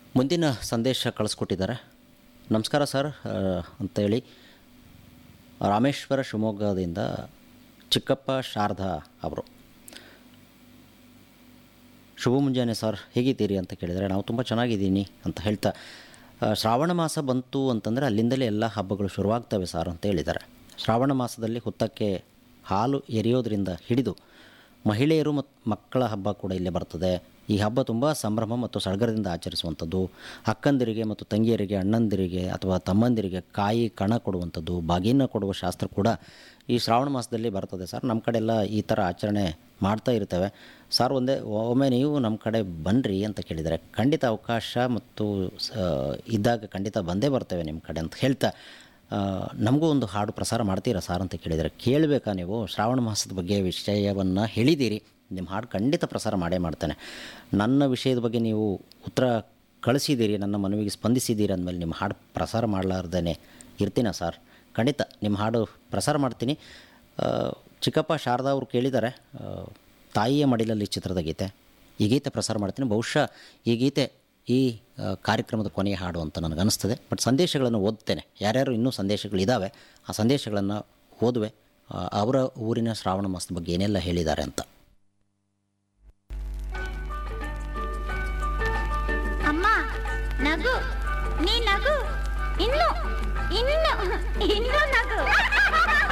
ಮುಂದಿನ ಸಂದೇಶ ಕಳಿಸ್ಕೊಟ್ಟಿದ್ದಾರೆ ನಮಸ್ಕಾರ ಸರ್ ಆ, ಅಂತೇಳಿ ರಾಮೇಶ್ವರ ಶಿವಮೊಗ್ಗದಿಂದ ಚಿಕ್ಕಪ್ಪ ಶಾರದಾ ಅವರು ಶುಭ ಮುಂಜಾನೆ ಸರ್ ಹೇಗಿದ್ದೀರಿ ಅಂತ ಕೇಳಿದರೆ ನಾವು ತುಂಬ ಚೆನ್ನಾಗಿದ್ದೀನಿ ಅಂತ ಹೇಳ್ತಾ ಆ, ಶ್ರಾವಣ ಮಾಸ ಬಂತು ಅಂತಂದರೆ ಅಲ್ಲಿಂದಲೇ ಎಲ್ಲ ಹಬ್ಬಗಳು ಶುರುವಾಗ್ತವೆ ಸರ್ ಅಂತ ಹೇಳಿದ್ದಾರೆ ಶ್ರಾವಣ ಮಾಸದಲ್ಲಿ ಹುತ್ತಕ್ಕೆ ಹಾಲು ಎರೆಯೋದ್ರಿಂದ ಹಿಡಿದು ಮಹಿಳೆಯರು ಮತ್ತು ಮಕ್ಕಳ ಹಬ್ಬ ಕೂಡ ಇಲ್ಲೇ ಬರ್ತದೆ ಈ ಹಬ್ಬ ತುಂಬ ಸಂಭ್ರಮ ಮತ್ತು ಸಡಗರದಿಂದ ಆಚರಿಸುವಂಥದ್ದು ಅಕ್ಕಂದಿರಿಗೆ ಮತ್ತು ತಂಗಿಯರಿಗೆ ಅಣ್ಣಂದಿರಿಗೆ ಅಥವಾ ತಮ್ಮಂದಿರಿಗೆ ಕಾಯಿ ಕಣ ಕೊಡುವಂಥದ್ದು ಬಾಗಿನ ಕೊಡುವ ಶಾಸ್ತ್ರ ಕೂಡ ಈ ಶ್ರಾವಣ ಮಾಸದಲ್ಲಿ ಬರ್ತದೆ ಸರ್ ನಮ್ಮ ಕಡೆ ಎಲ್ಲ ಈ ಥರ ಆಚರಣೆ ಮಾಡ್ತಾ ಇರ್ತೇವೆ ಸರ್ ಒಂದೇ ಒಮ್ಮೆ ನೀವು ನಮ್ಮ ಕಡೆ ಬನ್ನಿರಿ ಅಂತ ಕೇಳಿದರೆ ಖಂಡಿತ ಅವಕಾಶ ಮತ್ತು ಸ- ಇದ್ದಾಗ ಖಂಡಿತ ಬಂದೇ ಬರ್ತೇವೆ ನಿಮ್ಮ ಕಡೆ ಅಂತ ಹೇಳ್ತಾ ಆ, ನಮಗೂ ಒಂದು ಹಾಡು ಪ್ರಸಾರ ಮಾಡ್ತೀರಾ ಸರ್ ಅಂತ ಕೇಳಿದರೆ ಕೇಳಬೇಕಾ ನೀವು ಶ್ರಾವಣ ಮಾಸದ ಬಗ್ಗೆ ವಿಷಯವನ್ನು ಹೇಳಿದ್ದೀರಿ ನಿಮ್ಮ ಹಾಡು ಖಂಡಿತ ಪ್ರಸಾರ ಮಾಡೇ ಮಾಡ್ತೇನೆ ನನ್ನ ವಿಷಯದ ಬಗ್ಗೆ ನೀವು ಉತ್ತರ ಕಳಿಸಿದ್ದೀರಿ ನನ್ನ ಮನವಿಗೆ ಸ್ಪಂದಿಸಿದ್ದೀರಿ ಅಂದಮೇಲೆ ನಿಮ್ಮ ಹಾಡು ಪ್ರಸಾರ ಮಾಡಲಾರ್ದೇ ಇರ್ತೀನ ಸರ್ ಖಂಡಿತ ನಿಮ್ಮ ಹಾಡು ಪ್ರಸಾರ ಮಾಡ್ತೀನಿ ಆ, ಚಿಕ್ಕಪ್ಪ ಶಾರದಾ ಅವರು ಕೇಳಿದ್ದಾರೆ ಆ, ತಾಯಿಯ ಮಡಿಲಲ್ಲಿ ಚಿತ್ರದ ಗೀತೆ ಈ ಗೀತೆ ಪ್ರಸಾರ ಮಾಡ್ತೀನಿ ಬಹುಶಃ ಈ ಗೀತೆ ಈ ಆ, ಕಾರ್ಯಕ್ರಮದ ಕೊನೆಯ ಹಾಡು ಅಂತ ನನಗೆ ಅನಿಸ್ತದೆ ಬಟ್ ಸಂದೇಶಗಳನ್ನು ಓದ್ತೇನೆ ಯಾರ್ಯಾರು ಇನ್ನೂ ಸಂದೇಶಗಳಿದ್ದಾವೆ ಆ ಸಂದೇಶಗಳನ್ನು ಓದುವೆ ಆ, ಅವರ ಊರಿನ ಶ್ರಾವಣ ಮಾಸದ ಬಗ್ಗೆ ಏನೆಲ್ಲ ಹೇಳಿದ್ದಾರೆ ಅಂತ ಅಮ್ಮ ನಗು ನೀ ನಗು ಇನ್ನು ಇನ್ನು ಇನ್ನು ನಗು